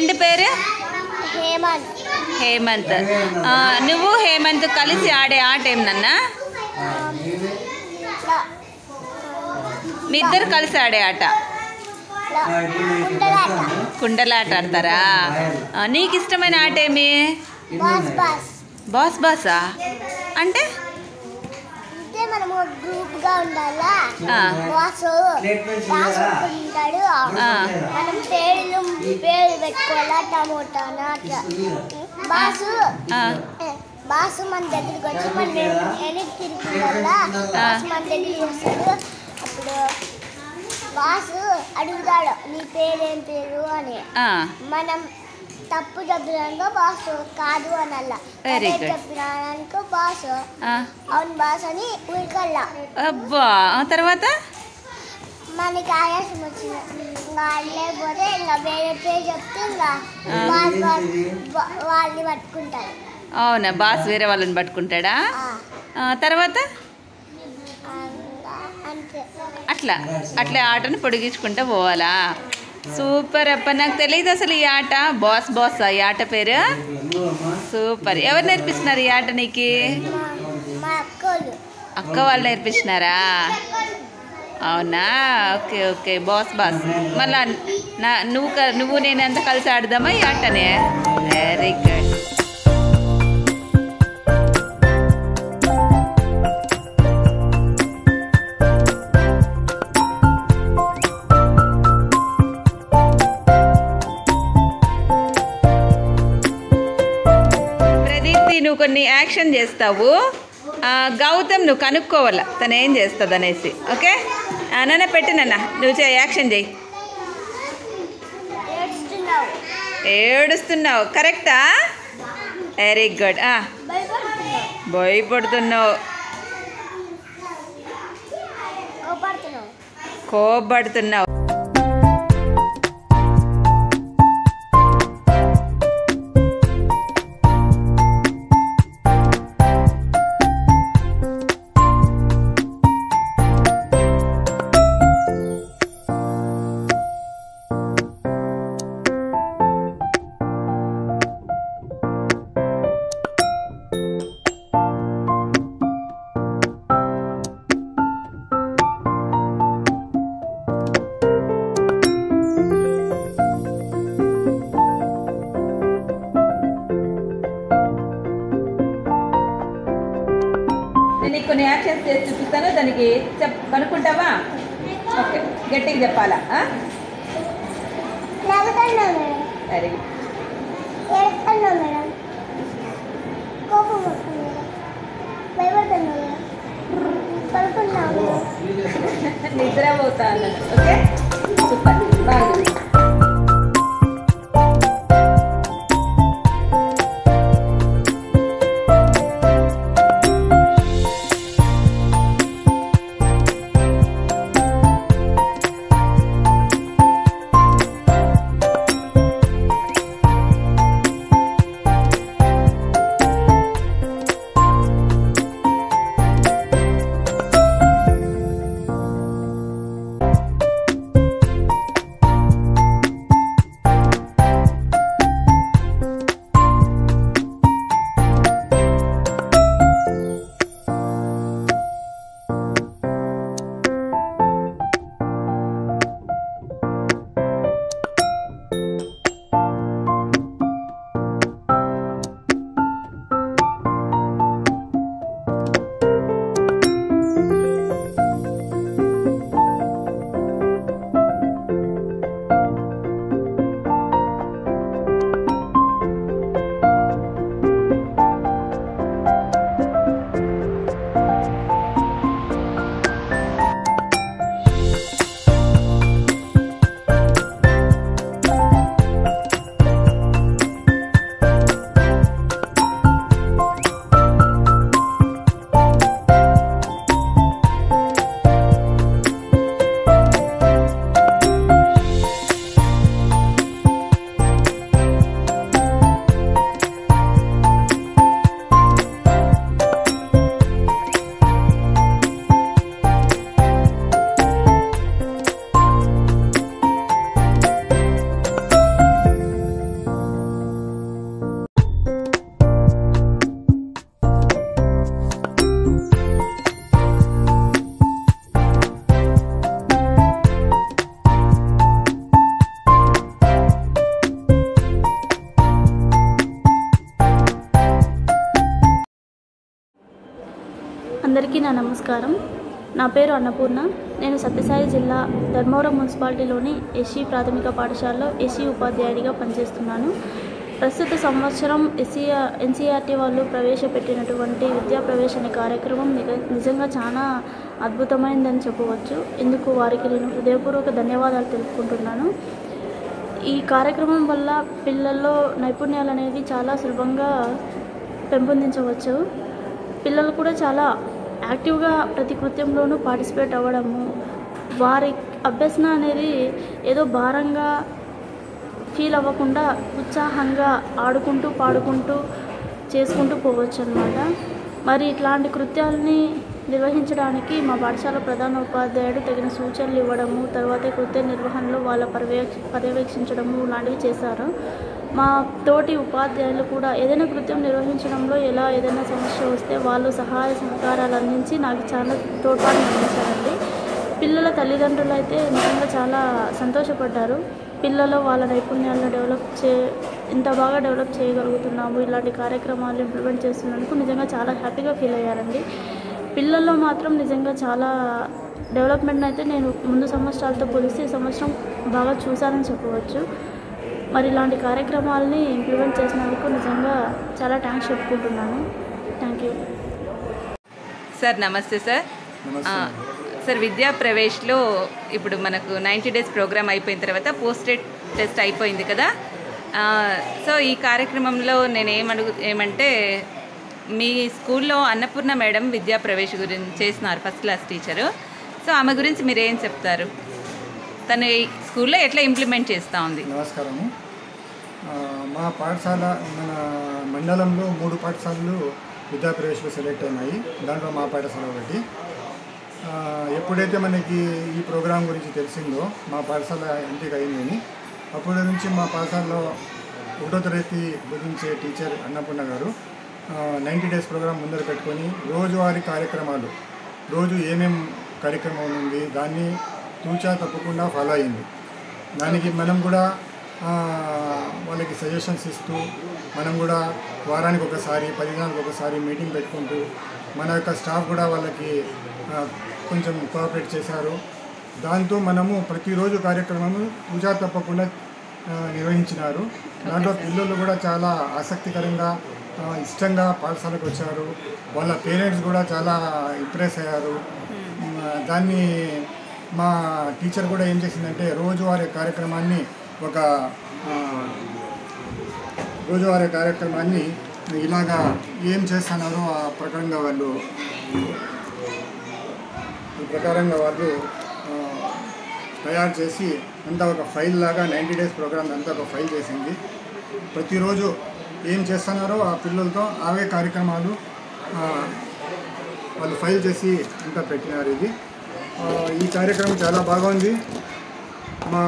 Friend పేరు హేమంత్ హేమంత్ ఆ, నువ్వు హేమంత్ కలిసి ఆడే ఆట ఏమన్నా మీ ఇద్దరు కలిసి ఆడే ఆట కుండలాట కుండలాట ఆడతారా ఆ, నీకు ఇష్టమైన ఆట ఏమి బాస్ బాస్ బాస్ బాసా అంటే అంటే మనము గ్రూప్ గా ఉండాలా ఆ. బాస్ బాస్ ఉంటాడు ఆ. మనం పేర్లు పేర్లు పెట్టుకోవాలా టమోటానా అట్లా బాసు ఆ, బాసు మన దగ్గరికి వచ్చి మన వెనక్కి తిరుగుతుందా బాసు మన దగ్గరికి వస్తాడు అప్పుడు బాసు అడుగుతాడు నీ పేరేం పేరు అని ఆ, మనం తప్పు చెప్పినాక బాసు కాదు అనల్లా Very అదే good. చెప్పినాక బాసు ఆ. అవును బాస్ అని ఊరికల్లా అబ్బా ఆ తర్వాత మనకి ఆయాసం వచ్చింది ఇంకా లేకపోతే ఇంకా వేరే పేరు చెప్తే ఇంకా ఆ. బాస్ బాస్ వా- వాళ్ళని పట్టుకుంటారు అవునా బాస్ వేరే వాళ్ళని పట్టుకుంటాడా ఆ, ఆ, తర్వాత ఆ, ఇంకా అంతే అట్లా అట్లా ఆటను పొడిగించుకుంటూ పోవాలా సూపర్ అప్ప నాకు తెలియదు అసలు ఈ ఆట బాస్ బాస్ ఈ ఆట పేరు సూపర్ ఎవరు నేర్పిస్తున్నారు ఈ ఆట నీకు మా మా అక్కోళ్ళు అక్క వాళ్ళు నేర్పించినారా అవునా ఓకే ఓకే బాస్ బాస్ మళ్ళా నా నువ్వు క- నువ్వు నేను ఎంత కలిసి ఆడదామా ఈ ఆటనే వెరీ గుడ్ ప్రదీప్తి నువ్వు కొన్ని యాక్షన్ చేస్తావు ఆ, గౌతమ్ నువ్వు కనుక్కోవాల తను ఏం చేస్తుంది అనేసి ఓకే ఆ, నాన్న పెట్టి నాన్న నువ్వు చే యాక్షన్ చేయి ఏడుస్తున్నావు ఏడుస్తున్నావు కరెక్టా వెరీ గుడ్ భయపడుతున్నావు భయపడుతున్నావు కోపడుతున్నావు కోపడుతున్నావు నేను నీకు కొన్ని యాక్షన్స్ చేసి చూపిస్తాను దానికి చెప్ కనుక్కుంటావా ఓకే గట్టిగా చెప్పాలా నవ్వుతున్నావు మేడం వెరీ గుడ్ ఏడుస్తున్నావు మేడం కోపం వస్తుంది మేడం భయపడుతున్నావు మేడం పడుకున్నావు మేడం నిద్రపోతాను ఓకే సూపర్ బాగుంది నమస్కారం నా పేరు అన్నపూర్ణ నేను సత్యసాయి జిల్లా ధర్మవరం మున్సిపాలిటీలోని ఎస్సీ ప్రాథమిక పాఠశాలలో ఎస్సీ ఉపాధ్యాయుడిగా పనిచేస్తున్నాను ప్రస్తుత సంవత్సరం ఎస్సీ ఎన్సీఆర్టీ వాళ్ళు ప్రవేశపెట్టినటువంటి విద్యా ప్రవేశ అనే కార్యక్రమం నిజ- నిజంగా చాలా అద్భుతమైందని చెప్పవచ్చు ఇందుకు వారికి నేను హృదయపూర్వక ధన్యవాదాలు తెలుపుకుంటున్నాను ఈ కార్యక్రమం వల్ల పిల్లల్లో నైపుణ్యాలు అనేవి చాలా సులభంగా పెంపొందించవచ్చు పిల్లలు కూడా చాలా యాక్టివ్గా ప్రతి కృత్యంలోనూ పార్టిసిపేట్ అవ్వడము వారి అభ్యసన అనేది ఏదో భారంగా ఫీల్ అవ్వకుండా ఉత్సాహంగా ఆడుకుంటూ పాడుకుంటూ చేసుకుంటూ పోవచ్చు అనమాట మరి ఇట్లాంటి కృత్యాలని నిర్వహించడానికి మా పాఠశాల ప్రధాన ఉపాధ్యాయుడు తగిన సూచనలు ఇవ్వడము తర్వాత కృత్య నిర్వహణలో వాళ్ళ పర్యవేక్ష పర్యవేక్షించడము లాంటివి చేశారు మా తోటి ఉపాధ్యాయులు కూడా ఏదైనా కృత్యం నిర్వహించడంలో ఎలా ఏదైనా సమస్య వస్తే వాళ్ళు సహాయ సహకారాలు అందించి నాకు చాలా తోడ్పాటు అందించారండి పిల్లల తల్లిదండ్రులు అయితే నిజంగా చాలా సంతోషపడ్డారు పిల్లలు వాళ్ళ నైపుణ్యాలను డెవలప్ చే ఇంత బాగా డెవలప్ చేయగలుగుతున్నాము ఇలాంటి కార్యక్రమాలు ఇంప్లిమెంట్ చేస్తున్నందుకు నిజంగా చాలా హ్యాపీగా ఫీల్ అయ్యారండి పిల్లల్లో మాత్రం నిజంగా చాలా డెవలప్మెంట్ అయితే నేను ముందు సంవత్సరాలతో పోలిస్తే ఈ సంవత్సరం బాగా చూశానని చెప్పవచ్చు మరి ఇలాంటి కార్యక్రమాలని ఇంప్లిమెంట్ చేసినందుకు నిజంగా చాలా థ్యాంక్స్ చెప్పుకుంటున్నాను థ్యాంక్ యూ సార్ నమస్తే సార్ ఆ, సార్ విద్యా ప్రవేశ్లో ఇప్పుడు మనకు నైంటీ డేస్ ప్రోగ్రామ్ అయిపోయిన తర్వాత పోస్టెడ్ టెస్ట్ అయిపోయింది కదా ఆ, సో ఈ కార్యక్రమంలో నేను ఏమడుగు ఏమంటే మీ స్కూల్లో అన్నపూర్ణ మేడం విద్యా ప్రవేశ్ గురించి చేస్తున్నారు ఫస్ట్ క్లాస్ టీచరు సో ఆమె గురించి మీరు ఏం చెప్తారు తను ఈ స్కూల్లో ఎట్లా ఇంప్లిమెంట్ చేస్తూ ఉంది నమస్కారము ఆ, మా పాఠశాల మన మండలంలో మూడు పాఠశాలలు విద్యాప్రవేశలో సెలెక్ట్ అయినాయి దాంట్లో మా పాఠశాల ఒకటి ఆ, ఎప్పుడైతే మనకి ఈ ప్రోగ్రాం గురించి తెలిసిందో మా పాఠశాల ఎంపిక అయిందని అప్పటి నుంచి మా పాఠశాలలో ఒకటో తరగతి బోధించే టీచర్ అన్నపూర్ణ గారు నైంటీ డేస్ ప్రోగ్రాం ముందర పెట్టుకొని రోజువారీ కార్యక్రమాలు రోజు ఏమేం కార్యక్రమం ఉంది దాన్ని తూచా తప్పకుండా ఫాలో అయింది దానికి మనం కూడా ఆ, వాళ్ళకి సజెషన్స్ ఇస్తూ మనం కూడా వారానికి ఒకసారి పది దినాలకు ఒకసారి మీటింగ్ పెట్టుకుంటూ మన యొక్క స్టాఫ్ కూడా వాళ్ళకి ఆ, కొంచెం కోఆపరేట్ చేశారు దాంతో మనము ప్రతిరోజు కార్యక్రమము పూజా తప్పకుండా ఆ, నిర్వహించినారు దాంట్లో పిల్లలు కూడా చాలా ఆసక్తికరంగా ఆ, ఇష్టంగా పాఠశాలకు వచ్చారు వాళ్ళ పేరెంట్స్ కూడా చాలా ఇంప్రెస్ అయ్యారు మ్, దాన్ని మా టీచర్ కూడా ఏం చేసిందంటే రోజువారీ కార్యక్రమాన్ని ఒక ఆ, రోజువారీ కార్యక్రమాన్ని ఇలాగా ఏం చేస్తున్నారో ఆ ప్రకారంగా వాళ్ళు ఈ ప్రకారంగా వాళ్ళు ఆ, తయారు చేసి అంతా ఒక ఫైల్ లాగా నైంటీ డేస్ ప్రోగ్రామ్ అంతా ఒక ఫైల్ చేసింది ప్రతిరోజు ఏం చేస్తున్నారో ఆ పిల్లలతో అవే కార్యక్రమాలు ఆ, వాళ్ళు ఫైల్ చేసి అంతా పెట్టినారు ఇది ఆ, ఈ కార్యక్రమం చాలా బాగుంది మా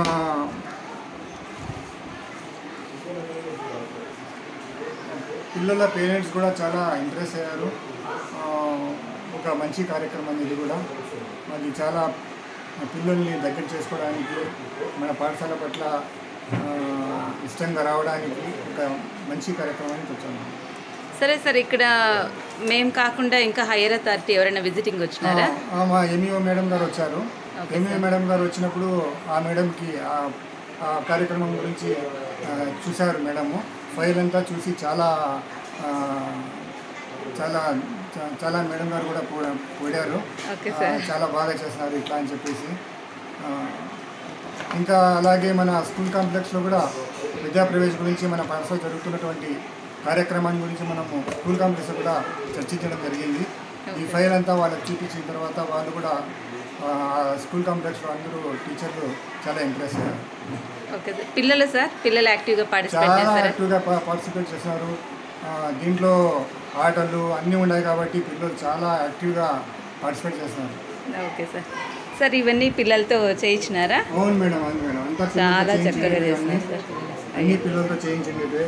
పిల్లల పేరెంట్స్ కూడా చాలా ఇంట్రెస్ట్ అయ్యారు ఆ, ఒక మంచి కార్యక్రమం ఇది కూడా అది చాలా పిల్లల్ని దగ్గర చేసుకోవడానికి మన పాఠశాల పట్ల ఆ, ఇష్టంగా రావడానికి ఒక మంచి కార్యక్రమానికి వచ్చాము సరే సార్ ఇక్కడ మేము కాకుండా ఇంకా హైయర్ అథారిటీ ఎవరైనా విజిటింగ్ వచ్చినారా ఆ, మా ఎంఈఓ మేడం గారు వచ్చారు Okay, ఎంఈఓ మేడం గారు వచ్చినప్పుడు ఆ మేడంకి ఆ ఆ కార్యక్రమం గురించి ఆ, చూశారు మేడము ఫైల్ అంతా చూసి చాలా ఆ, చాలా చా- చాలా మేడం గారు కూడా పో- పోయారు ఓకే ఆ, సార్ చాలా బాగా చేస్తున్నారు ఇట్లా అని చెప్పేసి ఆ, ఇంకా అలాగే మన స్కూల్ కాంప్లెక్స్లో కూడా విద్యాప్రవేశ్ గురించి మన పాఠశాల జరుగుతున్నటువంటి కార్యక్రమాన్ని గురించి మనము స్కూల్ కాంప్లెక్స్లో కూడా చర్చించడం జరిగింది ఈ ఫైల్ అంతా వాళ్ళకి చూపించిన తర్వాత వాళ్ళు కూడా ఆ, స్కూల్ కాంప్లెక్స్లో అందరూ టీచర్లు చాలా ఇంప్రెస్ అయ్యారు ఓకే సార్ పిల్లలు సార్ పిల్లలు యాక్టివ్గా పార్టిసిపేట్ చాలా చేస్తారా యాక్టివ్గా పా- పార్టిసిపేట్ చేస్తున్నారు ఆ, దీంట్లో ఆటలు అన్నీ ఉన్నాయి కాబట్టి పిల్లలు చాలా యాక్టివ్గా పార్టిసిపేట్ చేస్తున్నారు ఓకే సార్ సార్ ఇవన్నీ పిల్లలతో చేయించినారా అవును మేడం అవును మేడం అంతా పిల్లలతో చాలా చక్కగా చేయించినవి చేస్తున్నారు అన్నీ. సార్ అన్ని పిల్లలతో చేయించింది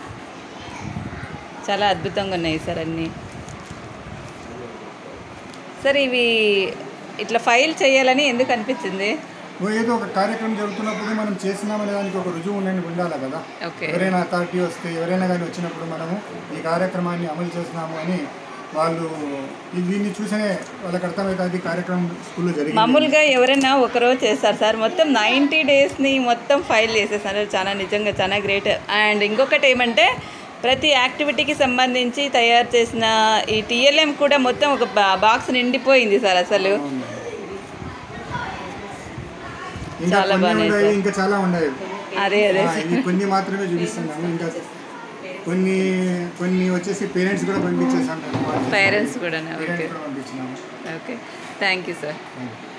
చాలా అద్భుతంగా ఉన్నాయి సార్ అన్నీ సార్ ఇవి ఇట్లా ఫైల్ చేయాలని ఎందుకు అనిపించింది ఓ ఏదో ఒక కార్యక్రమం జరుగుతున్నప్పుడు మనం చేసినామనే దానికి ఒక రుజువు ఉండని ఉండాలి కదా ఓకే ఎవరైనా అథారిటీ వస్తే ఎవరైనా కానీ వచ్చినప్పుడు మనము ఈ కార్యక్రమాన్ని అమలు చేస్తున్నాము అని వాళ్ళు ఇది దీన్ని చూసే వాళ్ళకి అర్థమవుతుంది కార్యక్రమం స్కూల్లో జరిగింది మామూలుగా ఎవరైనా ఒకరోజు చేస్తారు సార్ మొత్తం నైంటీ డేస్ని మొత్తం ఫైల్ చేసేసారు చాలా నిజంగా చాలా గ్రేట్ అండ్ ఇంకొకటి ఏమంటే ప్రతి యాక్టివిటీకి సంబంధించి తయారు చేసిన ఈ టీఎల్ఎం కూడా మొత్తం ఒక బాక్స్ నిండిపోయింది సార్ అసలు ఇంకా చాలా కొన్ని బాగానే ఉన్నాయి సార్. ఇంకా చాలా ఉన్నాయి అదే అదే ఆ, ఇవి కొన్ని మాత్రమే చూపిస్తున్నాము ఇంకా కొన్ని కొన్ని వచ్చేసి పేరెంట్స్ కూడా పంపించేసాం పేరెంట్స్ కూడా ఓకే పేరెంట్స్ కూడా పంపించినాము okay thank you sir thank you